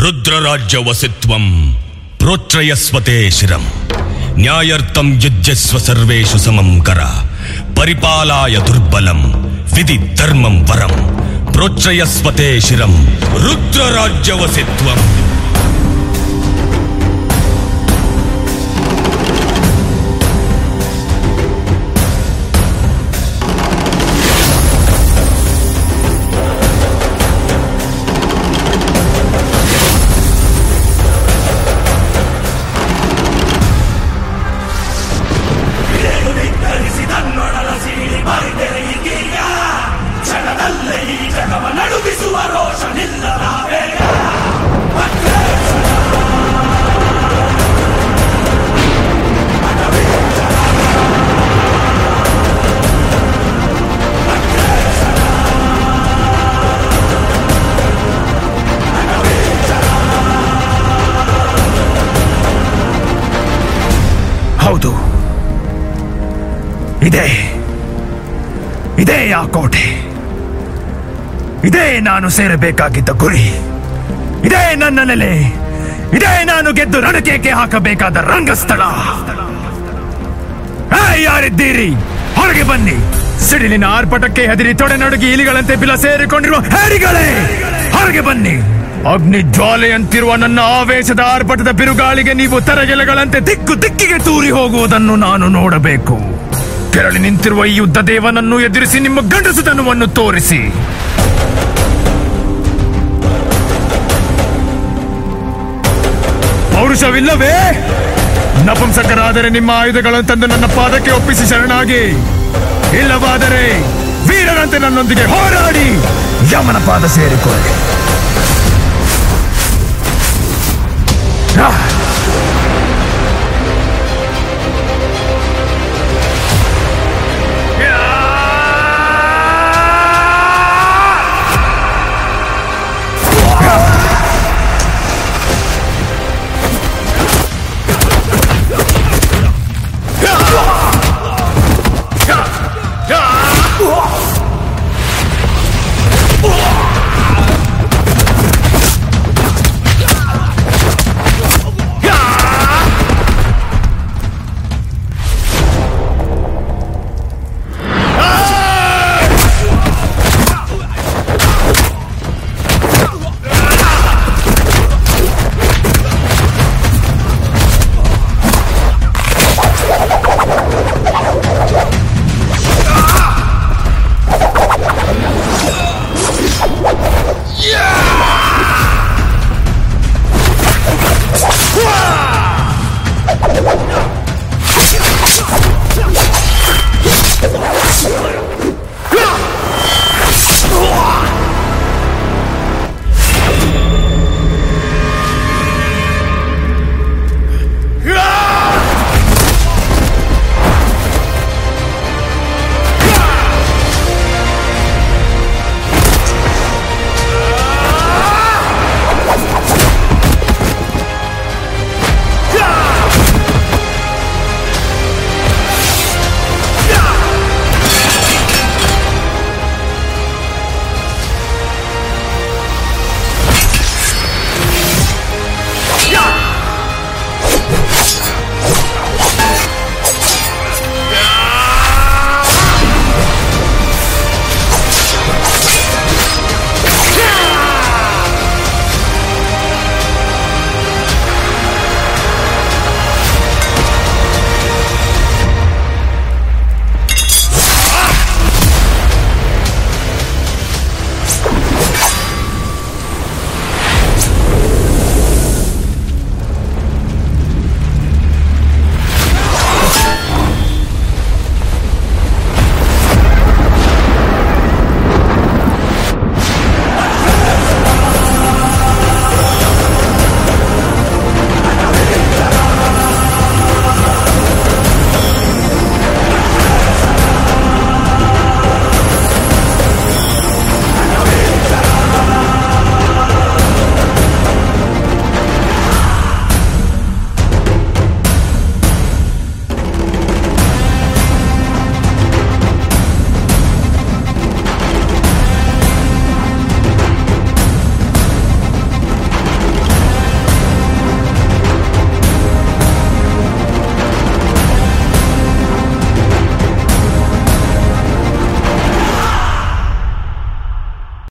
ರುದ್ರರಾಜ್ಯವಸಿತ್ವಂ ಪ್ರೋಚ್ಛಯಸ್ವತೆ ಶಿರಂ ನ್ಯಾಯರ್ಥಂ ಯುಜ್ಯಸ್ವ ಸರ್ವೇಷು ಸಮಂ ಕರ ಪರಿಪಾಲಾಯ ದುರ್ಬಲಂ ವಿಧಿ ಧರ್ಮಂ ವರಂ ಪ್ರೋಚ್ಛಯಸ್ವತೆ ಶಿರಂ ರುದ್ರರಾಜ್ಯವಸಿತ್ವಂ ಹೌದು ಇದೇ ಇದೇ ಆ ಕೋಟೆ ಇದೇ ನಾನು ಸೇರಬೇಕಾಗಿದ್ದ ಗುರಿ ಇದೇ ನನ್ನ ನೆಲೆ ಇದೇ ನಾನು ಗೆದ್ದು ರಣಕೇಕೆ ಹಾಕಬೇಕಾದ ರಂಗಸ್ಥಳ ಏ, ಯಾರಿದ್ದೀರಿ ಹೊರಗೆ ಬನ್ನಿ ಸಿಡಿಲಿನ ಆರ್ಭಟಕ್ಕೆ ಹೆದರಿ ತೊಡೆ ನಡುಗಿ ಇಲಿಗಳಂತೆ ಬಿಲ ಸೇರಿಕೊಂಡಿರುವ ಹೇಡಿಗಳೇ ಹೊರಗೆ ಬನ್ನಿ ಅಗ್ನಿ ಜ್ವಾಲೆಯಂತಿರುವ ನನ್ನ ಆವೇಶದ ಆರ್ಭಟದ ಬಿರುಗಾಳಿಗೆ ನೀವು ತರಗೆಲೆಗಳಂತೆ ದಿಕ್ಕು ದಿಕ್ಕಿಗೆ ತೂರಿ ಹೋಗುವುದನ್ನು ನಾನು ನೋಡಬೇಕು ಕೆರಳಿ ನಿಂತಿರುವ ಈ ಯುದ್ಧ ದೇವನನ್ನು ಎದುರಿಸಿ ನಿಮ್ಮ ಗಂಡಸುತನವನ್ನು ತೋರಿಸಿ ಪೌರುಷವಿಲ್ಲವೇ ನಪುಂಸಕರಾದರೆ ನಿಮ್ಮ ಆಯುಧಗಳನ್ನು ತಂದು ನನ್ನ ಪಾದಕ್ಕೆ ಒಪ್ಪಿಸಿ ಶರಣಾಗಿ ಇಲ್ಲವಾದರೆ ವೀರರಂತೆ ನನ್ನೊಂದಿಗೆ ಹೋರಾಡಿ ಯಮನ ಪಾದ ಸೇರಿಕೊಳ್ಳಿ